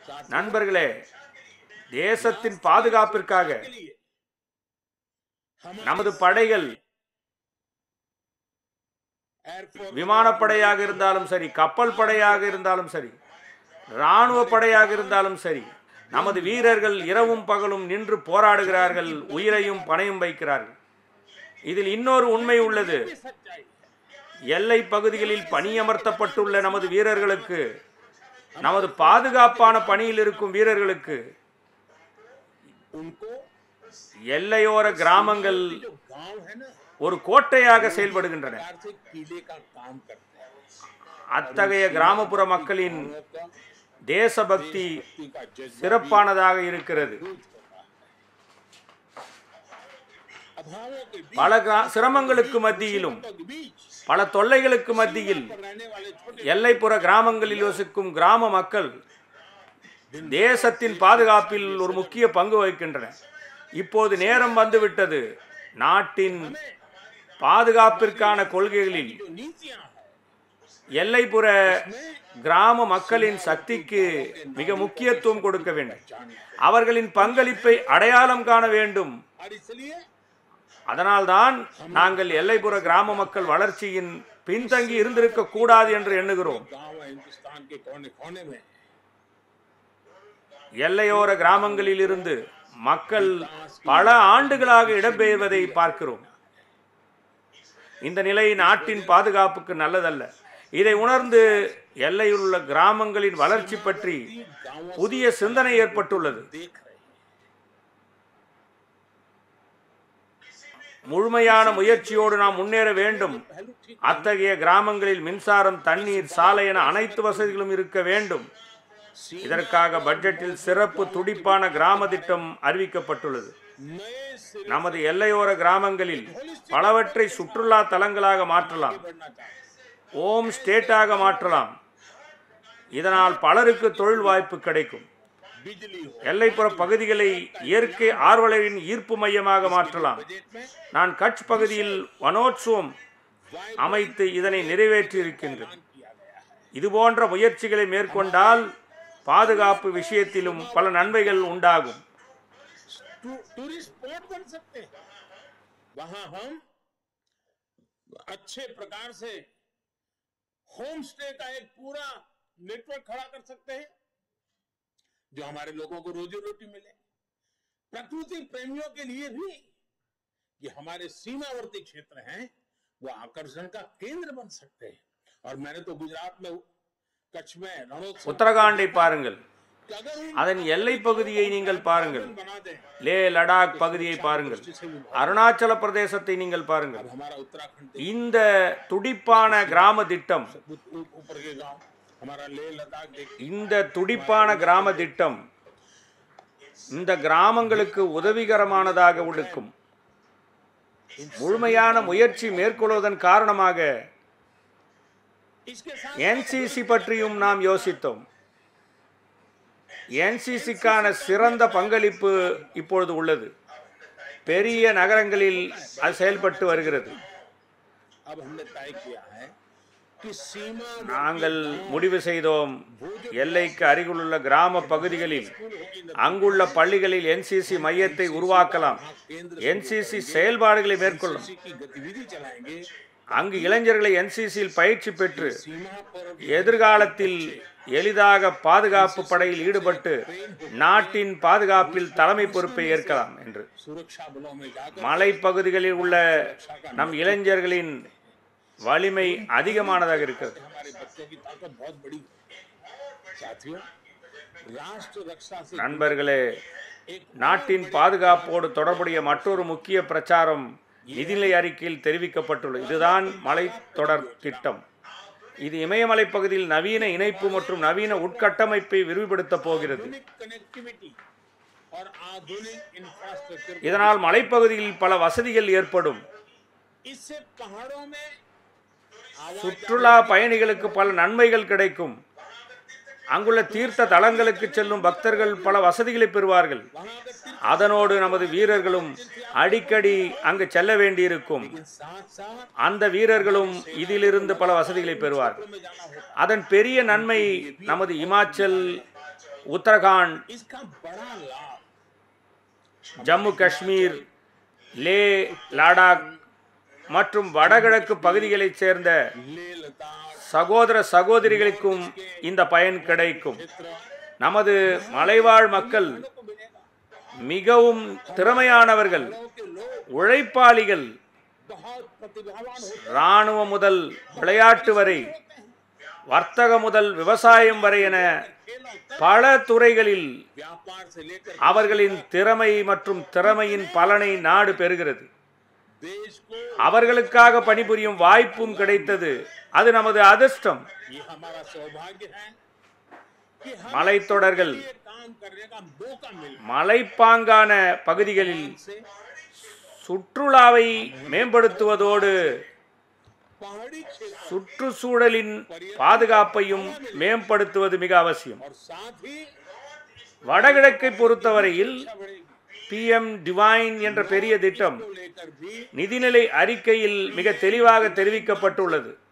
நண்பர்களே தேசத்தின் பாதுகாப்பிற்காக के लिए हमारे நமது படைகள் एयरफोर्स விமானப்படையாக இருந்தாலும் சரி கப்பல் படையாக இருந்தாலும் சரி இராணுவ படையாக இருந்தாலும் சரி நமது வீரர்கள் இரவும் பகலும் நின்று போராடுகிறார்கள் உயிரையும் பணையும் வைக்கிறார்கள் இதில் இன்னொரு உண்மை உள்ளது की सच्चाई எல்லை பகுதிகளில் பணியமர்த்தப்பட்டுள்ள நமது வீரர்களுக்கு நமது பாதுகாப்பான பணியில் இருக்கும் வீரர்களுக்கு उनको எல்லையோர கிராமங்கள் जो गांव है ना ஒரு கோட்டையாக செயல்படுகின்றன प्रकार से किले का काम करते हैं அத்தகைய கிராமப்புற மக்களின் लोगों का தேசபக்தி भक्ति का जज्बा சிறப்பானதாக இருக்கிறது मजबूत होता है अभावों के बीच பல கிரா- சிரமங்களுக்கு மத்தியிலும் के बीच பல தொல்லைகளுக்கு மத்தியில் पर रहने वाले छोटे எல்லைப்புற கிராமங்களில் வசிக்கும் கிராம மக்கள் தேசத்தின் பாதுகாப்பில் ஒரு முக்கிய பங்கு வகிக்கின்றனர் இப்போது நேரம் வந்துவிட்டது நாட்டின் பாதுகாப்பிற்கான கொள்கைகளில் जो नीतियां हैं எல்லைப்புற கிராம மக்களின் சக்திக்கு மிக முக்கியத்துவம் கொடுக்க வேண்டும் அவர்களின் பங்களிப்பை அடையாளம் காண வேண்டும் और इसलिए அதனால்தான் நாங்கள் எல்லைப்புற கிராம மக்கள் வளர்ச்சியின் பின்தங்கி இருந்திருக்க கூடாது என்று எண்ணுகிறோம் गांव है हिंदुस्तान के कोने कोने में எல்லையோர கிராமங்களில் இருந்து மக்கள் பல ஆண்டுகளாக இடம்பெயர்வதை பார்க்கிறோம் இந்த நிலை நாட்டின் பாதுகாப்புக்கு நல்லதல்ல இதை உணர்ந்து எல்லையில் உள்ள கிராமங்களின் வளர்ச்சி பற்றி गांवों புதிய சிந்தனை ஏற்பட்டுள்ளது देख रहे हैं முழுமையான முயற்சியோடு நாம் முன்னேற வேண்டும் पहलू ठीक அத்தகைய கிராமங்களில் மின்சாரம் தண்ணீர் சாலை என அனைத்து வசதிகளும் இருக்க வேண்டும் இதற்காக பட்ஜெட்டில் சிறப்பு துடிப்பான கிராம திட்டம் அறிவிக்கப்பட்டுள்ளது नए सिरे நமது எல்லையோர கிராமங்களில் பலவற்றை சுற்றுலா தலங்களாக மாற்றலாம் बढ़ना चाहिए ஓம் ஸ்டேட்டாக மாற்றலாம் இதனால் பலருக்கு தொழில் வாய்ப்பு கிடைக்கும் बिजली हो எல்லைப்புற பகுதிகளை இயற்கை ஆர்வலரின் ஈர்ப்பு மையமாக மாற்றலாம் बजट में நான் கட்ச் பகுதியில் வனோத்சவம் அமைத்து இதனை நிறைவேற்றி இருக்கின்றேன் किया गया है இதுபோன்ற முயற்சிகளை மேற்கொண்டால் பாதுகாப்பு விஷயத்திலும் பல நன்மைகள் உண்டாகும் टू- टूरिस्ट स्पॉट बन सकते हैं वहां हम अच्छे प्रकार से होम स्टे का एक पूरा नेटवर्क खड़ा कर सकते हैं जो हमारे लोगों को रोजी रोटी मिले प्रकृति प्रेमियों के लिए भी ये हमारे सीमावर्ती क्षेत्र हैं वो आकर्षण का केंद्र बन सकते हैं और मैंने तो गुजरात में कच्छ में रणोत्सव உத்தரகாண்டை பாருங்கள் कि अगर उन அதன் எல்லை பகுதியை நீங்கள் பாருங்கள் बना दें லே லடாக் பகுதியை பாருங்கள் அருணாச்சல பிரதேசத்தை நீங்கள் பாருங்கள் अब हमारा उत्तराखंड இந்த துடிப்பான கிராம திட்டம் उ- उ- ऊपर के गांव हमारा लेह लद्दाख देखिए இந்த துடிப்பான கிராம திட்டம் இந்த கிராமங்களுக்கு உதவிகரமானதாக இருக்கும் முழுமையான முயற்சி மேற்கொள்வதன் காரணமாக इसके साथ என்சிசி பற்றியும் நாம் யோசித்தோம் என்சிசிக்கான சிறந்த பங்களிப்பு இப்பொழுது உள்ளது பெரிய நகரங்களில் அது செயல்பட்டு வருகிறது अब हमने तय किया है कि सीमा நாங்கள் முடிவு செய்தோம் எல்லைக்கு அருகிலுள்ள கிராம பகுதிகளில் அங்குள்ள பள்ளிகளில் என்சிசி மையத்தை உருவாக்கலாம் केंद्र என்சிசி செயல்பாடுகளை மேற்கொள்ளும் की गतिविधि चलाएंगे அங்கு இளைஞர்களை என்சிசியில் பயிற்சி பெற்று सीमा पर எதிர்காலத்தில் எளிதாக பாதுகாப்பு படையில் ஈடுபட்டு நாட்டின் பாதுகாப்பில் தலைமை பொறுப்பை ஏற்கலாம் என்று सुरक्षा बलों में जाकर மலைப்பகுதிகளில் உள்ள நம் இளைஞர்களின் வலிமை அதிகமானதாக இருக்கிறது हमारे बच्चों की ताकत बहुत बड़ी है साथियों राष्ट्र रक्षा से நண்பர்களே நாட்டின் பாதுகாப்போடு தொடர்புடைய மற்றொரு முக்கிய பிரச்சாரம் நிதிநிலை அறிக்கையில் தெரிவிக்கப்பட்டுள்ளது இதுதான் மலைத்தொடர் திட்டம் இது இமயமலை பகுதியில் நவீன இணைப்பு மற்றும் நவீன உட்கட்டமைப்பை விரிவுபடுத்தப் போகிறது आधुनिक कनेक्टिविटी और आधुनिक इंफ्रास्ट्रक्चर இதனால் மலைப்பகுதியில் பல வசதிகள் ஏற்படும் इससे पहाड़ों में சுற்றுலா பயணிகளுக்கு பல நன்மைகள் கிடைக்கும் அங்குள்ள தீர்த்த தலங்களுக்கு செல்லும் பக்தர்கள் பல வசதிகளை பெறுவார்கள் वहां अगर तीर्थ அதனோடு நமது வீரர்களும் அடிக்கடி அங்கு செல்ல வேண்டியிருக்கும் के साथ साथ அந்த வீரர்களும் இதிலிருந்து பல வசதிகளை பெறுவார்கள் में जाना होता அதன் பெரிய நன்மை நமது இமாச்சல் உத்தரகாண்ட் इसका बड़ा लाभ ஜம்மு காஷ்மீர் லே லடாக் மற்றும் வடகிழக்கு பகுதிகளைச் சேர்ந்த लेह लद्दाख சகோதர சகோதரிகளுக்கும் இந்த பயன் கிடைக்கும் क्षेत्र நமது மலைவாழ் மக்கள் को मिलेगा மிகவும் திறமையானவர்கள் गांव के लोग உழைப்பாளிகள் बहुत प्रतिभावान होते இராணுவம் முதல் விளையாட்டு வரை வர்த்தக முதல் விவசாயம் வரை என हैं खेलों तक பல துறைகளில் व्यापार से लेकर அவர்களின் திறமை மற்றும் திறமையின் பலனை நாடு பெறுகிறது देश को அவர்களுக்காக பணிபுரியும் வாய்ப்பும் கிடைத்தது அது நமது அதிர்ஷ்டம் ये हमारा सौभाग्य है कि हम மலைத்தொடர்கள் ये काम करने का मौका मिला மலைப்பாங்கான பகுதிகளில் से சுற்றுலாவை மேம்படுத்துவதோடு पहाड़ी क्षेत्र சுற்றுச்சூழலின் பாதுகாப்பையும் மேம்படுத்துவது மிக அவசியம் और साथ ही வடகிழக்கை பொறுத்தவரையில் शिक्षा बढ़ेगी பிஎம் டிவைன் என்ற பெரிய திட்டம் को लेकर भी நிதிநிலை அறிக்கையில் மிக தெளிவாக தெரிவிக்கப்பட்டுள்ளது